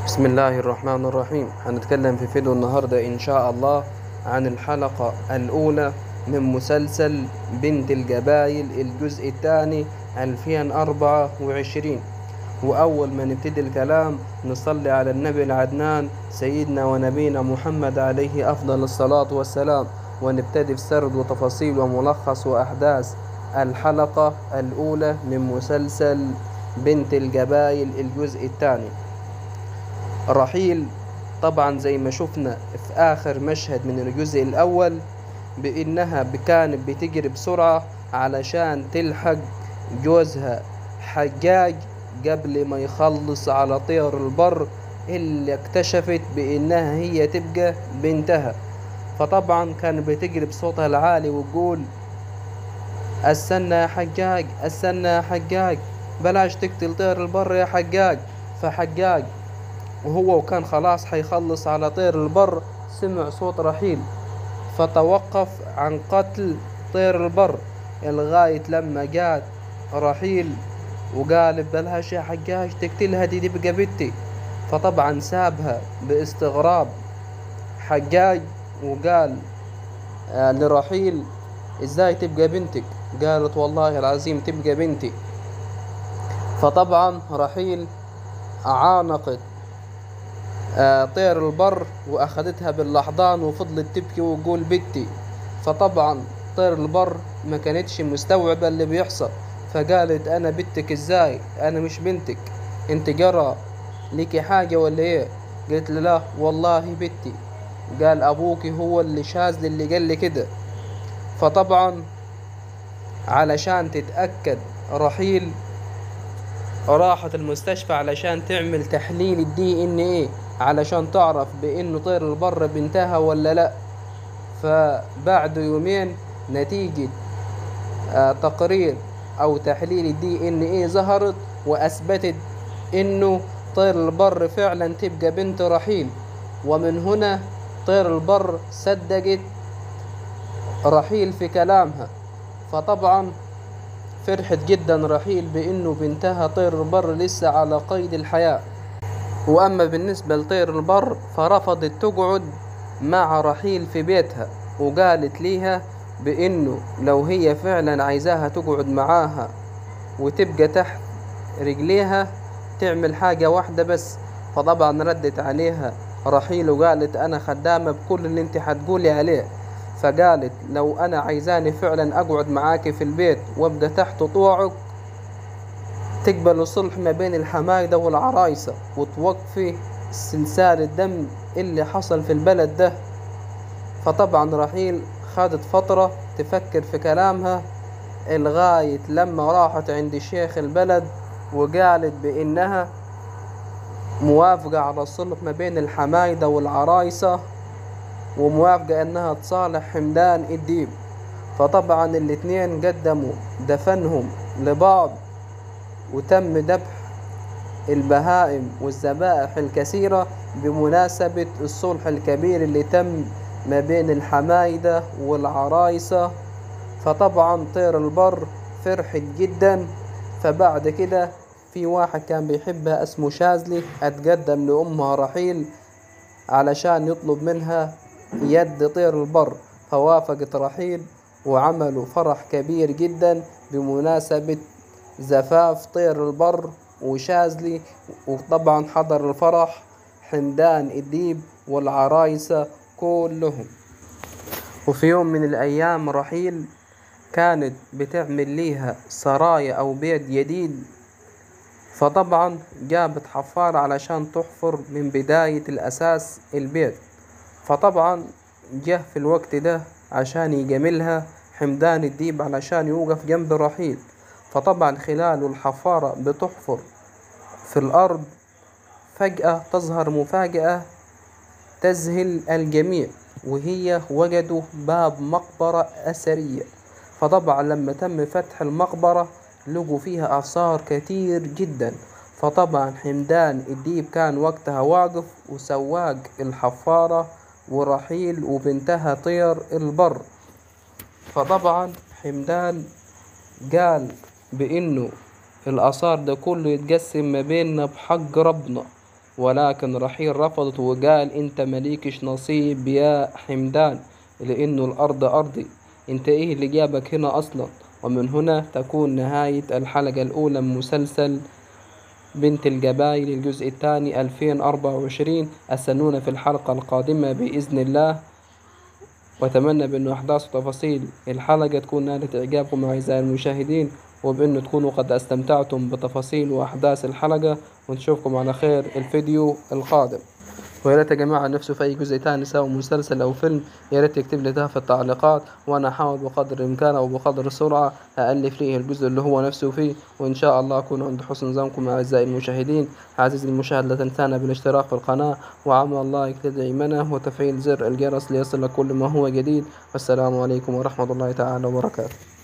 بسم الله الرحمن الرحيم هنتكلم في فيديو النهاردة إن شاء الله عن الحلقة الأولى من مسلسل بنت الجبايل الجزء الثاني 2024 وأول ما نبتدي الكلام نصلي على النبي العدنان سيدنا ونبينا محمد عليه أفضل الصلاة والسلام ونبتدي في سرد وتفاصيل وملخص وأحداث الحلقة الأولى من مسلسل بنت الجبايل الجزء الثاني رحيل طبعا زي ما شفنا في آخر مشهد من الجزء الأول بإنها كانت بتجري بسرعة علشان تلحق جوزها حجاج قبل ما يخلص على طير البر اللي اكتشفت بإنها هي تبقى بنتها فطبعا كانت بتجري بصوتها العالي وتقول استنى يا حجاج استنى يا حجاج بلاش تقتل طير البر يا حجاج فحجاج وهو كان خلاص حيخلص على طير البر سمع صوت رحيل فتوقف عن قتل طير البر لغاية لما جات رحيل وقالت بلاش يا حجاج تقتلها دي تبقى بنتي فطبعا سابها باستغراب حجاج وقال آه لرحيل ازاي تبقى بنتك قالت والله العظيم تبقى بنتي فطبعا رحيل عانقت آه طير البر واخدتها بالاحضان وفضلت تبكي وتقول بنتي فطبعا طير البر ما كانتش مستوعبة اللي بيحصل فقالت انا بنتك ازاي انا مش بنتك انت جرى ليكي حاجة ولا ايه قلت له لا والله بنتي قال ابوكي هو اللي شاذ اللي قال لي كده فطبعا علشان تتأكد رحيل راحت المستشفى علشان تعمل تحليل الدي ان ايه علشان تعرف بانه طير البر بنتها ولا لا فبعد يومين نتيجة آه تقرير او تحليل الدي ان ايه ظهرت واثبتت انه طير البر فعلا تبقى بنت رحيل ومن هنا طير البر صدقت رحيل في كلامها فطبعا فرحت جدا رحيل بانه بنتها طير البر لسه على قيد الحياة واما بالنسبة لطير البر فرفضت تقعد مع رحيل في بيتها وقالت ليها بانه لو هي فعلا عايزاها تقعد معاها وتبقى تحت رجليها تعمل حاجة واحدة بس فطبعا ردت عليها رحيل وقالت انا خدامة بكل اللي انت هتقولي عليه فقالت لو انا عايزاني فعلا اقعد معاكي في البيت وابقى تحت طوعك تقبل الصلح ما بين الحمايدة والعرايسة وتوقفي سلسال الدم اللي حصل في البلد ده فطبعا رحيل خدت فترة تفكر في كلامها لغاية لما راحت عند شيخ البلد وقالت بإنها موافقة على الصلح ما بين الحمايدة والعرايسة وموافقة انها تصالح حمدان الديب فطبعا الاتنين قدموا دفنهم لبعض وتم ذبح البهائم والذبائح الكثيرة بمناسبة الصلح الكبير اللي تم ما بين الحمايدة والعرايسة فطبعا طير البر فرحت جدا فبعد كده في واحد كان بيحبها اسمه شاذلي اتقدم لأمها رحيل علشان يطلب منها يد طير البر فوافقت رحيل وعملوا فرح كبير جدا بمناسبة زفاف طير البر وشاذلي وطبعا حضر الفرح حمدان الديب والعرايسة كلهم وفي يوم من الأيام رحيل كانت بتعمل ليها سرايا أو بيت جديد فطبعا جابت حفار علشان تحفر من بداية الأساس البيت فطبعا جه في الوقت ده عشان يجاملها حمدان الديب علشان يوقف جنب رحيل فطبعا خلال الحفارة بتحفر في الأرض فجأة تظهر مفاجأة تذهل الجميع وهي وجدوا باب مقبرة أثرية فطبعا لما تم فتح المقبرة لقوا فيها آثار كتير جدا فطبعا حمدان الديب كان وقتها واقف وسواق الحفارة ورحيل وبنتها طير البر فطبعا حمدان قال بانه الآثار ده كله يتقسم ما بيننا بحق ربنا ولكن رحيل رفضت وقال انت مليكش نصيب يا حمدان لانه الارض ارضي انت ايه اللي جابك هنا اصلا ومن هنا تكون نهاية الحلقة الاولى من مسلسل بنت الجبايل الجزء الثاني 2024 استنونا في الحلقة القادمة بإذن الله وأتمنى بأنه أحداث وتفاصيل الحلقة تكون نالت إعجابكم أعزائي المشاهدين وبأنه تكونوا قد استمتعتم بتفاصيل وأحداث الحلقة ونشوفكم على خير الفيديو القادم ويا ريت يا جماعة نفسه في أي جزء تاني سواء مسلسل أو فيلم يا ريت يكتب لي ده في التعليقات وأنا أحاول بقدر الإمكان أو بقدر السرعة أألف ليه الجزء اللي هو نفسه فيه وإن شاء الله أكون عند حسن ظنكم أعزائي المشاهدين عزيزي المشاهد لا تنسانا بالاشتراك في القناة وعمل لايك تدعيمنا وتفعيل زر الجرس ليصلك كل ما هو جديد والسلام عليكم ورحمة الله تعالى وبركاته